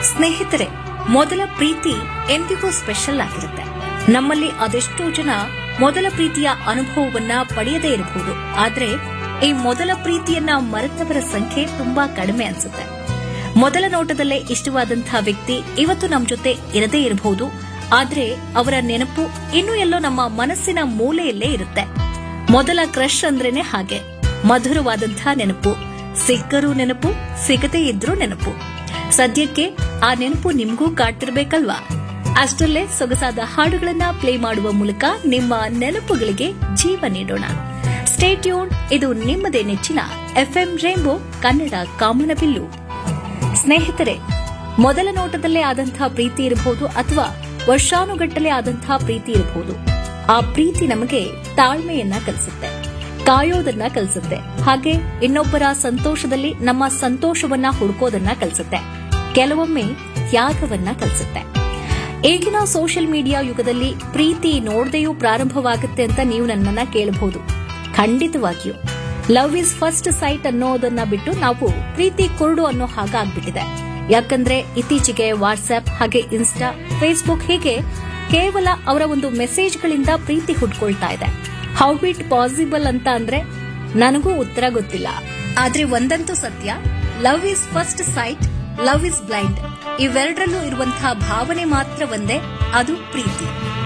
ಸ್ನೇಹಿತರೆ ಮೊದಲ ಪ್ರೀತಿ ಎಂದಿಗೂ ಸ್ಪೆಷಲ್ ಆಗಿರುತ್ತೆ ನಮ್ಮಲ್ಲಿ ಅದೆಷ್ಟೋ ಜನ ಮೊದಲ ಪ್ರೀತಿಯ ಅನುಭವವನ್ನ ಪಡೆಯದೇ ಇರಬಹುದು ಆದ್ರೆ ಈ ಮೊದಲ ಪ್ರೀತಿಯನ್ನ ಮರೆತವರ ಸಂಖ್ಯೆ ತುಂಬಾ ಕಡಿಮೆ ಅನ್ಸುತ್ತೆ ಮೊದಲ ನೋಟದಲ್ಲೇ ಇಷ್ಟವಾದಂತಹ ವ್ಯಕ್ತಿ ಇವತ್ತು ನಮ್ಮ ಜೊತೆ ಇರದೇ ಇರಬಹುದು ಆದ್ರೆ ಅವರ ನೆನಪು ಇನ್ನೂ ಎಲ್ಲೋ ನಮ್ಮ ಮನಸ್ಸಿನ ಮೂಲೆಯಲ್ಲೇ ಇರುತ್ತೆ ಮೊದಲ ಕ್ರಶ್ ಅಂದ್ರೇನೆ ಹಾಗೆ ಮಧುರವಾದಂತಹ ನೆನಪು ಸಿಕ್ಕರೂ ನೆನಪು ಸಿಗದೇ ಇದ್ರೂ ನೆನಪು ಸದ್ಯಕ್ಕೆ ಆ ನೆನಪು ನಿಮ್ಗೂ ಕಾಡ್ತಿರ್ಬೇಕಲ್ವಾ ಅಷ್ಟರಲ್ಲೇ ಸೊಗಸಾದ ಹಾಡುಗಳನ್ನ ಪ್ಲೇ ಮಾಡುವ ಮೂಲಕ ನಿಮ್ಮ ನೆನಪುಗಳಿಗೆ ಜೀವ ನೀಡೋಣ ಸ್ಟೇಟ್ಯೂನ್ ಇದು ನಿಮ್ಮದೇ ನೆಚ್ಚಿನ ಎಫ್ಎಂ ರೇಂಬೋ ಕನ್ನಡ ಕಾಮನಬಿಲ್ಲು ಸ್ನೇಹಿತರೆ ಮೊದಲ ನೋಟದಲ್ಲೇ ಆದಂತಹ ಪ್ರೀತಿ ಇರಬಹುದು ಅಥವಾ ವರ್ಷಾನುಗಟ್ಟಲೆ ಆದಂತಹ ಪ್ರೀತಿ ಇರಬಹುದು ಆ ಪ್ರೀತಿ ನಮಗೆ ತಾಳ್ಮೆಯನ್ನ ಕಲಿಸುತ್ತೆ ಕಾಯೋದನ್ನ ಕಲಿಸುತ್ತೆ ಹಾಗೆ ಇನ್ನೊಬ್ಬರ ಸಂತೋಷದಲ್ಲಿ ನಮ್ಮ ಸಂತೋಷವನ್ನ ಹುಡುಕೋದನ್ನ ಕಲಿಸುತ್ತೆ ಕೆಲವೊಮ್ಮೆ ತ್ಯಾಗವನ್ನ ಕಲಿಸುತ್ತೆ ಈಗಿನ ಸೋಷಿಯಲ್ ಮೀಡಿಯಾ ಯುಗದಲ್ಲಿ ಪ್ರೀತಿ ನೋಡದೆಯೂ ಪ್ರಾರಂಭವಾಗುತ್ತೆ ಅಂತ ನೀವು ನನ್ನನ್ನ ಕೇಳಬಹುದು ಖಂಡಿತವಾಗಿಯೂ ಲವ್ ಇಸ್ ಫಸ್ಟ್ ಸೈಟ್ ಅನ್ನೋದನ್ನ ಬಿಟ್ಟು ನಾವು ಪ್ರೀತಿ ಕುರುಡು ಅನ್ನೋ ಹಾಗಾಗ್ಬಿಟ್ಟಿದೆ ಯಾಕಂದ್ರೆ ಇತ್ತೀಚೆಗೆ ವಾಟ್ಸ್ಆಪ್ ಹಾಗೆ ಇನ್ಸ್ಟಾ ಫೇಸ್ಬುಕ್ ಹೀಗೆ ಕೇವಲ ಅವರ ಒಂದು ಮೆಸೇಜ್ಗಳಿಂದ ಪ್ರೀತಿ ಹುಟ್ಕೊಳ್ತಾ ಇದೆ ಹೌ ಇಟ್ ಪಾಸಿಬಲ್ ಅಂತ ಅಂದ್ರೆ ನನಗೂ ಉತ್ತರ ಗೊತ್ತಿಲ್ಲ ಆದ್ರೆ ಒಂದಂತೂ ಸತ್ಯ love is first sight love is blind ಇವೆರಡರಲ್ಲೂ ಇರುವಂತಹ ಭಾವನೆ ಮಾತ್ರ ಒಂದೇ ಅದು ಪ್ರೀತಿ